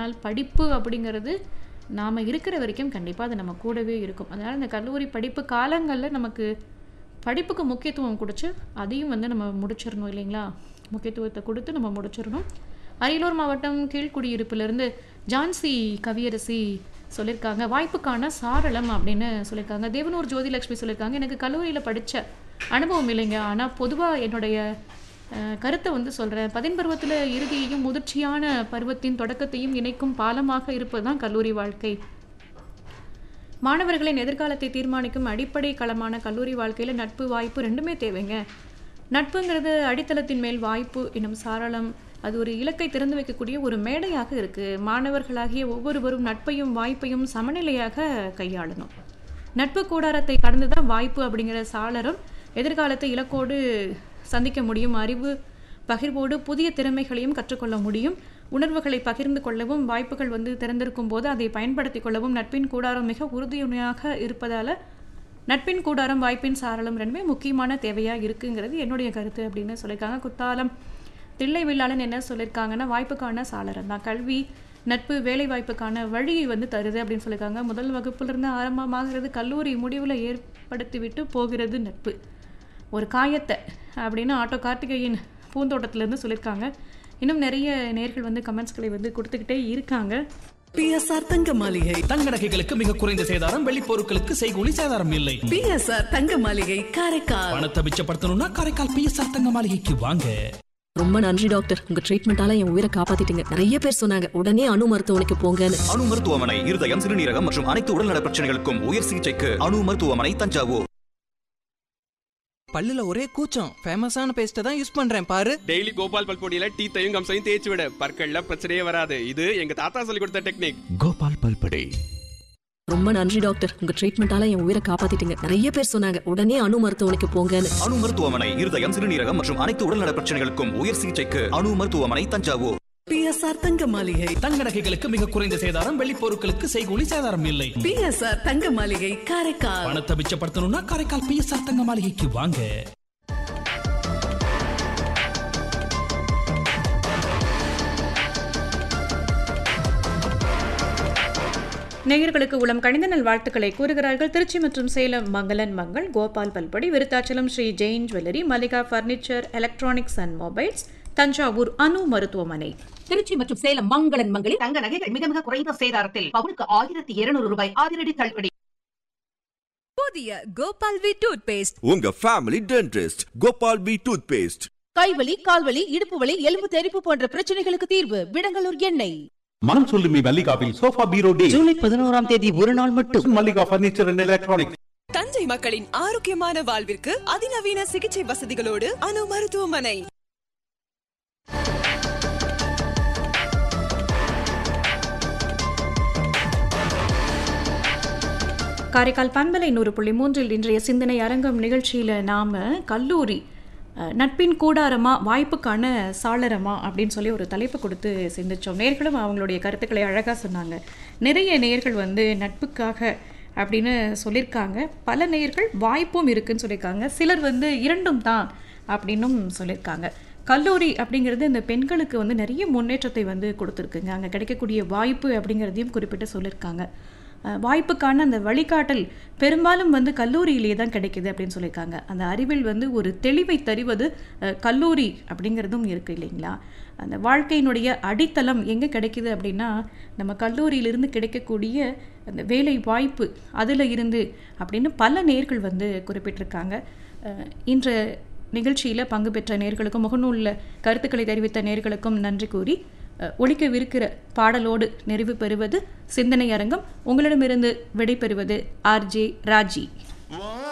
ஆனால் படிப்பு அப்படிங்கிறது நாம் இருக்கிற வரைக்கும் கண்டிப்பாக அது நம்ம கூடவே இருக்கும் அதனால் இந்த கல்லூரி படிப்பு காலங்களில் நமக்கு படிப்புக்கு முக்கியத்துவம் கொடுத்து அதையும் வந்து நம்ம முடிச்சிடணும் இல்லைங்களா முக்கியத்துவத்தை கொடுத்து நம்ம முடிச்சிடணும் அரியலூர் மாவட்டம் கீழ்குடியிருப்பிலிருந்து ஜான்சி கவியரசி சொல்லியிருக்காங்க வாய்ப்புக்கான சாரளம் அப்படின்னு சொல்லியிருக்காங்க தேவனூர் ஜோதிலட்சுமி சொல்லியிருக்காங்க எனக்கு கல்லூரியில் படித்த அனுபவம் இல்லைங்க ஆனால் பொதுவாக என்னுடைய அஹ், கருத்தை வந்து சொல்கிறேன் பதின்பருவத்தில் இறுதியையும் முதிர்ச்சியான பருவத்தின் தொடக்கத்தையும் இணைக்கும் பாலமாக இருப்பது தான் கல்லூரி வாழ்க்கை மாணவர்களின் எதிர்காலத்தை தீர்மானிக்கும் அடிப்படை களமான கல்லூரி வாழ்க்கையில் நட்பு வாய்ப்பு ரெண்டுமே தேவைங்க நட்புங்கிறது அடித்தளத்தின் மேல் வாய்ப்பு என்னும் சாரளம் அது ஒரு இலக்கை திறந்து வைக்கக்கூடிய ஒரு மேடையாக இருக்குது மாணவர்களாகிய ஒவ்வொருவரும் நட்பையும் வாய்ப்பையும் சமநிலையாக கையாளணும் நட்பு கூடாரத்தை கடந்து தான் வாய்ப்பு அப்படிங்கிற சாளரம் எதிர்காலத்தை இலக்கோடு சந்திக்க முடியும் அறிவு பகிர்வோடு புதிய திறமைகளையும் கற்றுக்கொள்ள முடியும் உணர்வுகளை பகிர்ந்து கொள்ளவும் வாய்ப்புகள் வந்து திறந்திருக்கும் போது அதை பயன்படுத்திக் கொள்ளவும் நட்பின் கூடாரம் மிக உறுதுணையாக இருப்பதால் நட்பின் கூடாரம் வாய்ப்பின் சாரலும் ரெண்டுமே முக்கியமான தேவையாக இருக்குங்கிறது என்னுடைய கருத்து அப்படின்னு சொல்லியிருக்காங்க குத்தாலம் தில்லை வில்லாளன் என்ன சொல்லியிருக்காங்கன்னா வாய்ப்புக்கான சாளரம் தான் கல்வி நட்பு வேலை வாய்ப்புக்கான வழியை வந்து தருது அப்படின்னு சொல்லியிருக்காங்க முதல் வகுப்புலேருந்து ஆரம்பமாகிறது கல்லூரி முடிவில் ஏற்படுத்திவிட்டு போகிறது நட்பு ஒரு காயத்தை அப்படின்னு ஆட்டோ கார்த்திகேயன் பூந்தோட்டத்திலேருந்து சொல்லியிருக்காங்க இன்னும் நிறைய நேர்கள் வந்து கமெண்ட்ஸ்களை வந்து கொடுத்துக்கிட்டே இருக்காங்க பிஎஸ்ஆர் தங்க மாளிகை தங்க நகைகளுக்கு மிக குறைந்த சேதாரம் வெள்ளி பொருட்களுக்கு செய்கூலி சேதாரம் இல்லை பிஎஸ்ஆர் தங்க மாளிகை காரைக்கால் பணத்தை மிச்சப்படுத்தணும்னா காரைக்கால் பிஎஸ்ஆர் தங்க மாளிகைக்கு வாங்க ரொம்ப நன்றி டாக்டர் உங்க ட்ரீட்மெண்டால என் உயிரை காப்பாத்திட்டீங்க நிறைய பேர் சொன்னாங்க உடனே அணு மருத்துவமனைக்கு போங்கன்னு அணு மருத்துவமனை இருதயம் சிறுநீரகம் மற்றும் அனைத்து உடல்நல பிரச்சனைகளுக்கும் உயர் சிகிச்சைக்கு அணு மருத்துவமனை தஞ்சாவூர் பல்லுல ஒரே கூச்சம் ஃபேமஸான பேஸ்ட்டை தான் யூஸ் பண்றேன் பாரு டெய்லி கோபால் பல்பொடியில டீத்தையும் கம்சையும் தேய்ச்சி விட பற்கள்ல பிரச்சனையே வராது இது எங்க தாத்தா சொல்லி கொடுத்த டெக்னிக் கோபால் பல்படே ரொம்ப நன்றி டாக்டர் உங்க ட்ரீட்மெண்டால என் உயிரை காப்பாத்திட்டீங்க நிறைய பேர் சொன்னாங்க உடனே அணு மருத்துவமனைக்கு போங்கன்னு அணு மருத்துவமனை இருதயம் சிறுநீரகம் மற்றும் அனைத்து உடல்நல பிரச்சனைகளுக்கும் உயர் சிகிச்சைக்கு அணு மருத்துவமனை தஞ்சாவூர் பிஎஸ்ஆர் தங்க மாளிகை தங்க நகைகளுக்கு மிக குறைந்த சேதாரம் வெள்ளி பொருட்களுக்கு செய்கூலி சேதாரம் இல்லை பிஎஸ்ஆர் தங்க மாளிகை காரைக்கால் பணத்தை மிச்சப்படுத்தணும்னா காரைக்கால் பிஎஸ்ஆர் தங்க மாளிகைக்கு வாங்க நேயர்களுக்கு உளம் கணித நல் வாழ்த்துக்களை கூறுகிறார்கள் திருச்சி மற்றும் சேலம் மங்களன் மங்கள் கோபால் பல்படி Virudhachalam Sri Jain jewellery Mallika furniture electronics and mobiles Thanjavur அணு மருத்துவமனை திருச்சி மற்றும் சேலம் மங்களன் மங்களில் தங்க நகைகள் மிக மிக குறைந்த சேதாரத்தில் பவுனுக்கு ஆயிரத்தி இருநூறு ரூபாய் அதிரடி தள்ளுபடி புதிய கோபால் வி டூத் பேஸ்ட் உங்க family dentist Gopal B toothpaste கைவலி கால்வலி இடுப்பு வலி எலும்பு தெறிப்பு போன்ற பிரச்சனைகளுக்கு தீர்வு விடங்கலூர் எண்ணெய் மனம் சொல்லுமி மல்லிகாவில் சோஃபா பீரோ டே ஜூலை பதினோராம் தேதி ஒரு நாள் மட்டும் Mallika furniture and electronics Thanjai மக்களின் ஆரோக்கியமான வாழ்விற்கு அதிநவீன சிகிச்சை வசதிகளோடு அணு மருத்துவமனை காரைக்கால் பண்பலை நூறு புள்ளி மூன்றில் இன்றைய சிந்தனை அரங்கம் நிகழ்ச்சியில் நாம் கல்லூரி அஹ், நட்பின் கூடாரமா வாய்ப்புக்கான சாளரமா அப்படின்னு சொல்லி ஒரு தலைப்பு கொடுத்து சிந்திச்சோம் நேர்களும் அவங்களுடைய கருத்துக்களை அழகாக சொன்னாங்க நிறைய நேயர்கள் வந்து நட்புக்காக அப்படின்னு சொல்லியிருக்காங்க பல நேயர்கள் வாய்ப்பும் இருக்குன்னு சொல்லியிருக்காங்க சிலர் வந்து இரண்டும் தான் அப்படின்னும் சொல்லியிருக்காங்க கல்லூரி அப்படிங்கிறது இந்த பெண்களுக்கு வந்து நிறைய முன்னேற்றத்தை வந்து கொடுத்துருக்குங்க அங்கே கிடைக்கக்கூடிய வாய்ப்பு அப்படிங்கிறதையும் குறிப்பிட்டு சொல்லியிருக்காங்க அஹ் வாய்ப்புக்கான அந்த வழிகாட்டல் பெரும்பாலும் வந்து கல்லூரியிலே தான் கிடைக்குது அப்படின்னு சொல்லியிருக்காங்க அந்த அறிவில் வந்து ஒரு தெளிவை தருவது அஹ், கல்லூரி அப்படிங்கிறதும் இருக்குது இல்லைங்களா அந்த வாழ்க்கையினுடைய அடித்தளம் எங்கே கிடைக்குது அப்படின்னா நம்ம கல்லூரியிலிருந்து கிடைக்கக்கூடிய அந்த வேலை வாய்ப்பு அதில் இருந்து அப்படின்னு பல நேர்கள் வந்து குறிப்பிட்டிருக்காங்க அஹ், இன்ற நிகழ்ச்சியில் பங்கு பெற்ற நேர்களுக்கும் முகநூலில் கருத்துக்களை தெரிவித்த நேர்களுக்கும் நன்றி கூறி அஹ், ஒலிக்கவிருக்கிற பாடலோடு நிறைவு பெறுவது சிந்தனை அரங்கம் உங்களிடமிருந்து விடைபெறுவது ஆர்ஜே ராஜி